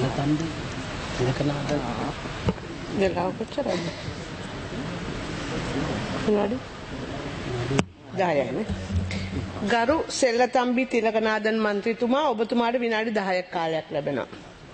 තන්ද ඉලකනාද වෙලාව කොච්චරද? විනාඩි 10යි ගරු සෙල්ලතම්බි තිලකනාදන් මන්ත්‍රීතුමා ඔබතුමාට විනාඩි 10ක් කාලයක් ලැබෙනවා.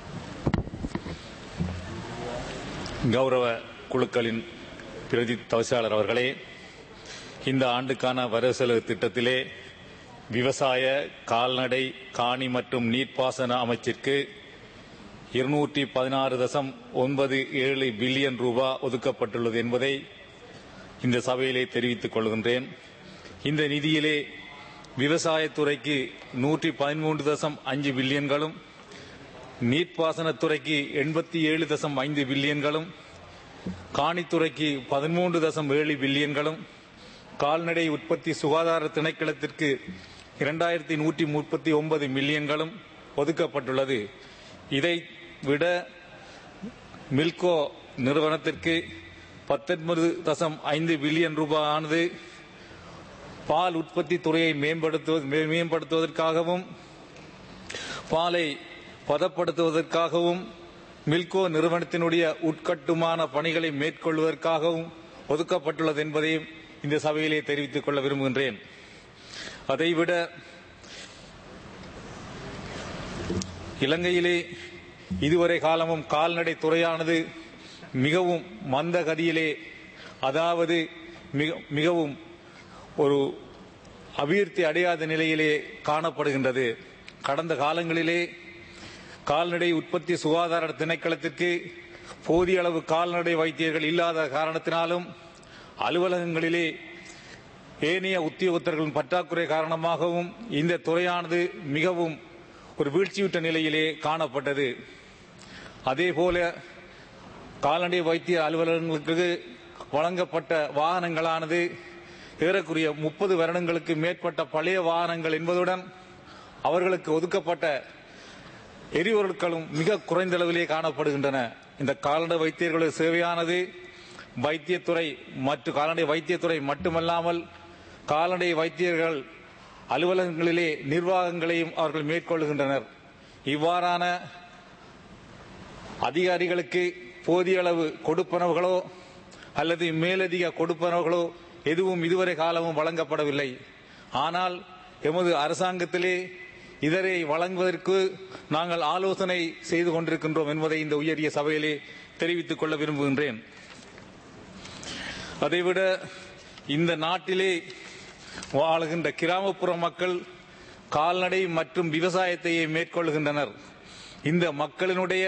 கௌரவ குழுக்களின் பிரதி தவிசாளர் அவர்களே இந்த ஆண்டுக்கான வரவு செலவு திட்டத்திலே விவசாய கால்நடை காணி மற்றும் நீர்ப்பாசன அமைச்சிற்கு இருநூற்றி பதினாறு தசம் ஒன்பது ஏழு பில்லியன் ரூபாய் ஒதுக்கப்பட்டுள்ளது என்பதை இந்த சபையிலே தெரிவித்துக் கொள்கின்றேன் இந்த நிதியிலே விவசாயத்துறைக்கு நூற்றி பதிமூன்று தசம் அஞ்சு பில்லியன்களும் நீர்ப்பாசனத்துறைக்கு எண்பத்தி ஏழு தசம் ஐந்து பில்லியன்களும் காணித்துறைக்கு பதிமூன்று தசம் ஏழு பில்லியன்களும் கால்நடை உற்பத்தி சுகாதார திணைக்களத்திற்கு இரண்டாயிரத்தி நூற்றி முப்பத்தி ஒன்பது மில்லியன்களும் ஒதுக்கப்பட்டுள்ளது இதை விட மில்கோ நிறுவனத்திற்கு பத்தொன்பது தசம் ஐந்து பில்லியன் ரூபாய் ஆனது பால் உற்பத்தி துறையை மேம்படுத்துவது மே- மேம்படுத்துவதற்காகவும் பாலை பதப்படுத்துவதற்காகவும் மில்கோ நிறுவனத்தினுடைய உட்கட்டுமான பணிகளை மேற்கொள்வதற்காகவும் ஒதுக்கப்பட்டுள்ளது என்பதையும் இந்த சபையிலே தெரிவித்துக் கொள்ள விரும்புகின்றேன் அதைவிட இலங்கையிலே இதுவரை காலமும் கால்நடை துறையானது மிகவும் மந்த கதியிலே அதாவது மிக- மிகவும் ஒரு அபிவிருத்தி அடையாத நிலையிலே காணப்படுகின்றது கடந்த காலங்களிலே கால்நடை உற்பத்தி சுகாதார திணைக்களத்திற்கு போதிய அளவு கால்நடை வைத்தியர்கள் இல்லாத காரணத்தினாலும் அலுவலகங்களிலே ஏனைய உத்தியோகத்தர்களின் பற்றாக்குறை காரணமாகவும் இந்த துறையானது மிகவும் ஒரு வீழ்ச்சியுற்ற நிலையிலே காணப்பட்டது அதேபோல கால்நடை வைத்திய அலுவலகங்களுக்கு வழங்கப்பட்ட வாகனங்களானது ஏறக்குறைய முப்பது வருடங்களுக்கு மேற்பட்ட பழைய வாகனங்கள் என்பதுடன் அவர்களுக்கு ஒதுக்கப்பட்ட எரிபொருட்களும் மிக குறைந்த அளவிலே காணப்படுகின்றன இந்த கால்நடை வைத்தியர்களுடைய சேவையானது வைத்தியத்துறை மற்றும் கால்நடை வைத்தியத்துறை மட்டுமல்லாமல் கால்நடை வைத்தியர்கள் அலுவலகங்களிலே நிர்வாகங்களையும் அவர்கள் மேற்கொள்கின்றனர் இவ்வாறான அதிகாரிகளுக்கு போதிய அளவு கொடுப்பனவுகளோ அல்லது மேலதிக கொடுப்பனவுகளோ எதுவும் இதுவரை காலமும் வழங்கப்படவில்லை ஆனால் எமது அரசாங்கத்திலே இதரை வழங்குவதற்கு நாங்கள் ஆலோசனை செய்து கொண்டிருக்கின்றோம் என்பதை இந்த உயரிய சபையிலே தெரிவித்துக் கொள்ள விரும்புகின்றேன் அதைவிட இந்த நாட்டிலே வாழுகின்ற கிராமப்புற மக்கள் கால்நடை மற்றும் விவசாயத்தையே மேற்கொள்கின்றனர் இந்த மக்களினுடைய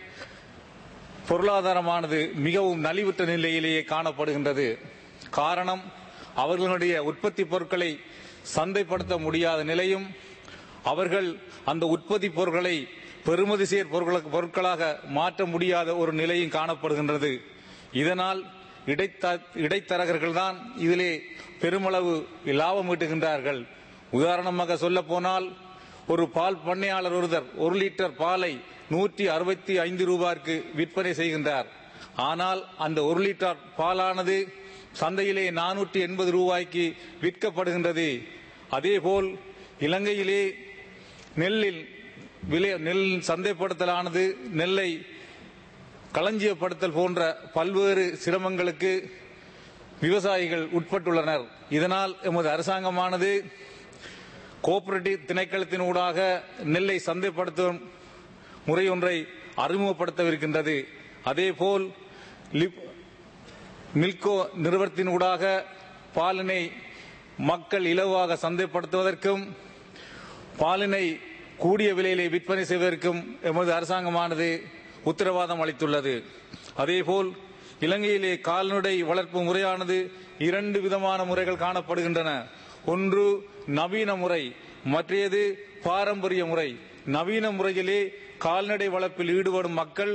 பொருளாதாரமானது மிகவும் நலிவுற்ற நிலையிலேயே காணப்படுகின்றது காரணம் அவர்களுடைய உற்பத்தி பொருட்களை சந்தைப்படுத்த முடியாத நிலையும் அவர்கள் அந்த உற்பத்தி பொருட்களை பெறுமதி சேர் பொருட்கள- பொருட்களாக மாற்ற முடியாத ஒரு நிலையும் காணப்படுகின்றது இதனால் இடைத்த- இடைத்தரகர்கள் தான் இதிலே பெருமளவு லாபம் ஈட்டுகின்றார்கள் உதாரணமாக சொல்ல போனால் ஒரு பால் பண்ணையாளர் ஒருவர் ஒரு லிட்டர் பாலை நூற்றி அறுபத்தி ஐந்து ரூபாய்க்கு விற்பனை செய்கின்றார் ஆனால் அந்த ஒரு லிட்டர் பாலானது சந்தையிலே நானூற்றி எண்பது ரூபாய்க்கு விற்கப்படுகின்றது அதேபோல் இலங்கையிலே நெல்லில் விலை நெல் சந்தைப்படுத்தலானது நெல்லை களஞ்சியப்படுத்தல் போன்ற பல்வேறு சிரமங்களுக்கு விவசாயிகள் உட்பட்டுள்ளனர் இதனால் எமது அரசாங்கமானது கோஆபரேட்டிவ் திணைக்களத்தினூடாக நெல்லை சந்தைப்படுத்தும் முறை ஒன்றை அறிமுகப்படுத்தவிருக்கின்றது அதேபோல் லிப்- மில்கோ நிறுவனத்தினூடாக பாலினை மக்கள் இலவாக சந்தைப்படுத்துவதற்கும் பாலினை கூடிய விலையிலே விற்பனை செய்வதற்கும் எமது அரசாங்கமானது உத்தரவாதம் அளித்துள்ளது அதேபோல் இலங்கையிலே கால்நடை வளர்ப்பு முறையானது இரண்டு விதமான முறைகள் காணப்படுகின்றன ஒன்று நவீன முறை மற்றையது பாரம்பரிய முறை நவீன முறையிலே கால்நடை வளர்ப்பில் ஈடுபடும் மக்கள்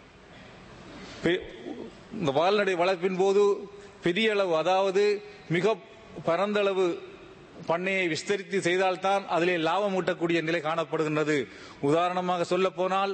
பெ- இந்த கால்நடை வளர்ப்பின் போது பெரிய அளவு அதாவது மிக பரந்தளவு பண்ணையை விஸ்தரித்து செய்தால்தான் அதிலே லாபம் ஊட்டக்கூடிய நிலை காணப்படுகின்றது உதாரணமாக சொல்ல போனால்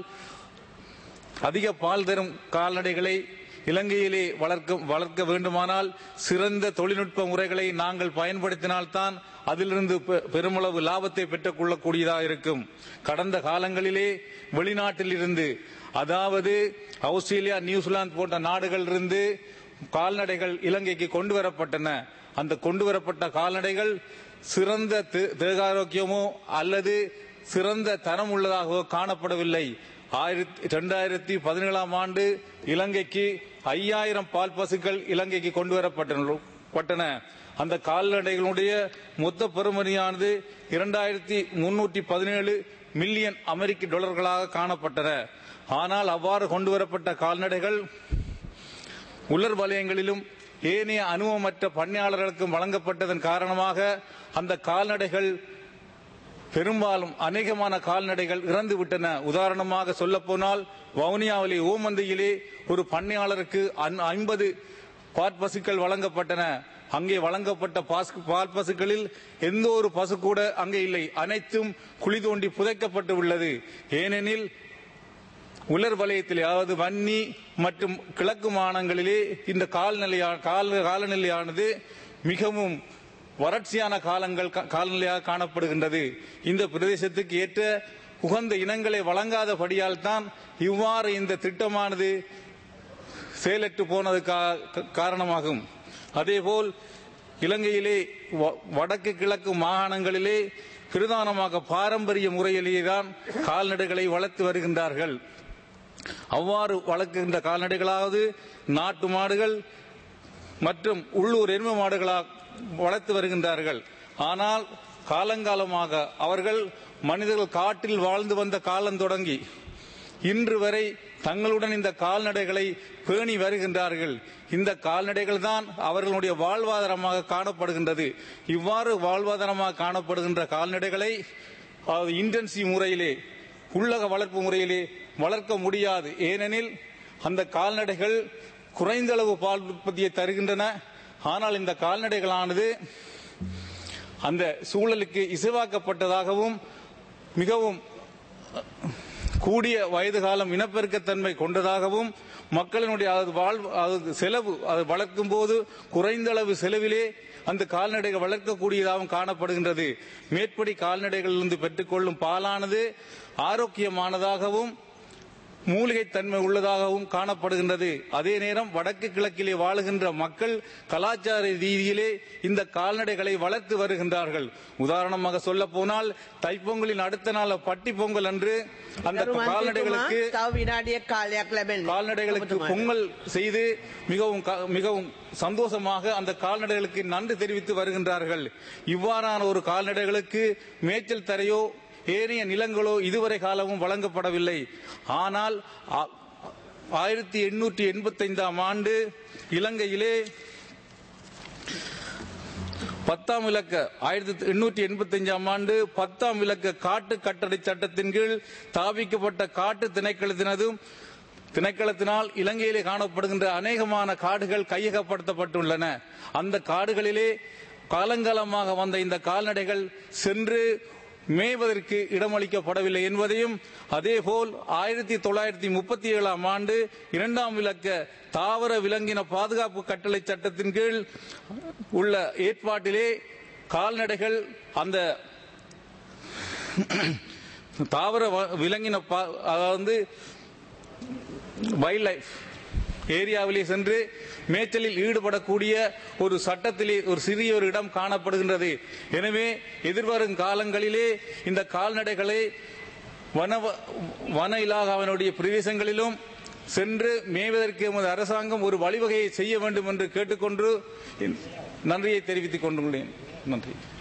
அதிக பால் தரும் கால்நடைகளை இலங்கையிலே வளர்க்க வளர்க்க வேண்டுமானால் சிறந்த தொழில்நுட்ப முறைகளை நாங்கள் பயன்படுத்தினால்தான் அதிலிருந்து பெ- பெருமளவு லாபத்தை பெற்றுக் கொள்ளக்கூடியதாக இருக்கும் கடந்த காலங்களிலே வெளிநாட்டில் இருந்து அதாவது ஆஸ்திரேலியா நியூசிலாந்து போன்ற நாடுகளிலிருந்து கால்நடைகள் இலங்கைக்கு கொண்டு வரப்பட்டன அந்த கொண்டு வரப்பட்ட கால்நடைகள் சிறந்த தே- தேகாரோக்கியமோ அல்லது சிறந்த தரம் உள்ளதாகவோ காணப்படவில்லை ஆயிரத்தி இரண்டாயிரத்தி பதினேழாம் ஆண்டு இலங்கைக்கு ஐயாயிரம் பால் பசுக்கள் இலங்கைக்கு கொண்டு வரப்பட்டன பட்டன அந்த கால்நடைகளுடைய மொத்த பெறுமதியானது இரண்டாயிரத்தி முன்னூற்றி பதினேழு மில்லியன் அமெரிக்க டாலர்களாக காணப்பட்டன ஆனால் அவ்வாறு கொண்டு வரப்பட்ட கால்நடைகள் உலர் வலயங்களிலும் ஏனைய அனுபவமற்ற பண்ணையாளர்களுக்கும் வழங்கப்பட்டதன் காரணமாக அந்த கால்நடைகள் பெரும்பாலும் அநேகமான கால்நடைகள் இறந்து விட்டன உதாரணமாக சொல்லப்போனால் வவுனியாவிலே ஓமந்தையிலே ஒரு பண்ணையாளருக்கு ஐம்பது பாற்பசுக்கள் வழங்கப்பட்டன அங்கே வழங்கப்பட்ட பாஸ்- பால் பசுக்களில் எந்த ஒரு பசு கூட அங்கே இல்லை அனைத்தும் குழி தோண்டி புதைக்கப்பட்டு உள்ளது ஏனெனில் உலர் வலயத்திலே அதாவது வன்னி மற்றும் கிழக்கு மாநிலங்களிலே இந்த கால்நிலையா கால காலநிலையானது மிகவும் வறட்சியான காலங்கள் கா- காலநிலையாக காணப்படுகின்றது இந்த பிரதேசத்துக்கு ஏற்ற உகந்த இனங்களை வழங்காதபடியால் தான் இவ்வாறு இந்த திட்டமானது செயலற்று போனது கா- க- காரணமாகும் அதேபோல் இலங்கையிலே வ- வடக்கு கிழக்கு மாகாணங்களிலே பிரதானமாக பாரம்பரிய முறையிலேயே தான் கால்நடைகளை வளர்த்து வருகின்றார்கள் அவ்வாறு வளர்க்கின்ற கால்நடைகளாவது நாட்டு மாடுகள் மற்றும் உள்ளூர் எருமை மாடுகளாக வளர்த்து வருகின்றார்கள் ஆனால் காலங்காலமாக அவர்கள் மனிதர்கள் காட்டில் வாழ்ந்து வந்த காலம் தொடங்கி இன்று வரை தங்களுடன் இந்த கால்நடைகளை பேணி வருகின்றார்கள் இந்த கால்நடைகள் தான் அவர்களுடைய வாழ்வாதாரமாக காணப்படுகின்றது இவ்வாறு வாழ்வாதாரமாக காணப்படுகின்ற கால்நடைகளை அதாவது இன்டென்சிவ் முறையிலே உள்ளக வளர்ப்பு முறையிலே வளர்க்க முடியாது ஏனெனில் அந்த கால்நடைகள் குறைந்த அளவு பால் உற்பத்தியை தருகின்றன ஆனால் இந்த கால்நடைகளானது அந்த சூழலுக்கு இசைவாக்கப்பட்டதாகவும் மிகவும் கூடிய வயது காலம் இனப்பெருக்கத்தன்மை கொண்டதாகவும் மக்களினுடைய அது வாழ் அது செலவு அது வளர்க்கும் போது குறைந்த அளவு செலவிலே அந்த கால்நடைகள் வளர்க்கக்கூடியதாகவும் காணப்படுகின்றது மேற்படி கால்நடைகளிலிருந்து பெற்றுக்கொள்ளும் பாலானது ஆரோக்கியமானதாகவும் மூலிகை தன்மை உள்ளதாகவும் காணப்படுகின்றது அதே நேரம் வடக்கு கிழக்கிலே வாழுகின்ற மக்கள் கலாச்சார ரீதியிலே இந்த கால்நடைகளை வளர்த்து வருகின்றார்கள் உதாரணமாக சொல்ல போனால் தைப்பொங்கலின் அடுத்த நாள் பட்டி பொங்கல் அன்று அந்த ගරු මන්ත්‍රීතුමා, கால்நடைகளுக்கு තව විනාඩියක් කාලයක් ලැබෙන්නේ. கால்நடைகளுக்கு ඔබතුමාට. பொங்கல் செய்து மிகவும் க- மிகவும் சந்தோஷமாக அந்த கால்நடைகளுக்கு நன்றி தெரிவித்து வருகின்றார்கள் இவ்வாறான ஒரு கால்நடைகளுக்கு மேய்ச்சல் தரையோ ஏனைய நிலங்களோ இதுவரை காலமும் வழங்கப்படவில்லை ஆனால் ஆ- ஆயிரத்தி எண்ணூற்றி எண்பத்தைந்தாம் ஆண்டு இலங்கையிலே பத்தாம் இலக்க ஆயிரத்தி எண்ணூற்றி எண்பத்தி அஞ்சாம் ஆண்டு பத்தாம் இலக்க காட்டு கட்டடை சட்டத்தின் கீழ் தாவிக்கப்பட்ட காட்டு திணைக்களத்தினதும் திணைக்களத்தினால் இலங்கையிலே காணப்படுகின்ற அநேகமான காடுகள் கையகப்படுத்தப்பட்டுள்ளன அந்த காடுகளிலே காலங்காலமாக வந்த இந்த கால்நடைகள் சென்று மேய்வதற்கு இடமளிக்கப்படவில்லை என்பதையும் அதேபோல் ஆயிரத்தி தொள்ளாயிரத்தி முப்பத்தி ஏழாம் ஆண்டு இரண்டாம் இலக்க தாவர விலங்கின பாதுகாப்பு கட்டளை சட்டத்தின் கீழ் உள்ள ஏற்பாட்டிலே கால்நடைகள் அந்த தாவர வ- விலங்கின பா- அதாவது வைல்ட் லைஃப் ஏரியாவிலே சென்று மேய்ச்சலில் ஈடுபடக்கூடிய ஒரு சட்டத்திலே ஒரு சிறிய ஒரு இடம் காணப்படுகின்றது எனவே எதிர்வரும் காலங்களிலே இந்த கால்நடைகளை வன வன இலாகாவினுடைய பிரதேசங்களிலும் சென்று மேய்வதற்கு எமது அரசாங்கம் ஒரு வழிவகையை செய்ய வேண்டும் என்று கேட்டுக்கொண்டு நன்றியை தெரிவித்துக் கொண்டுள்ளேன் நன்றி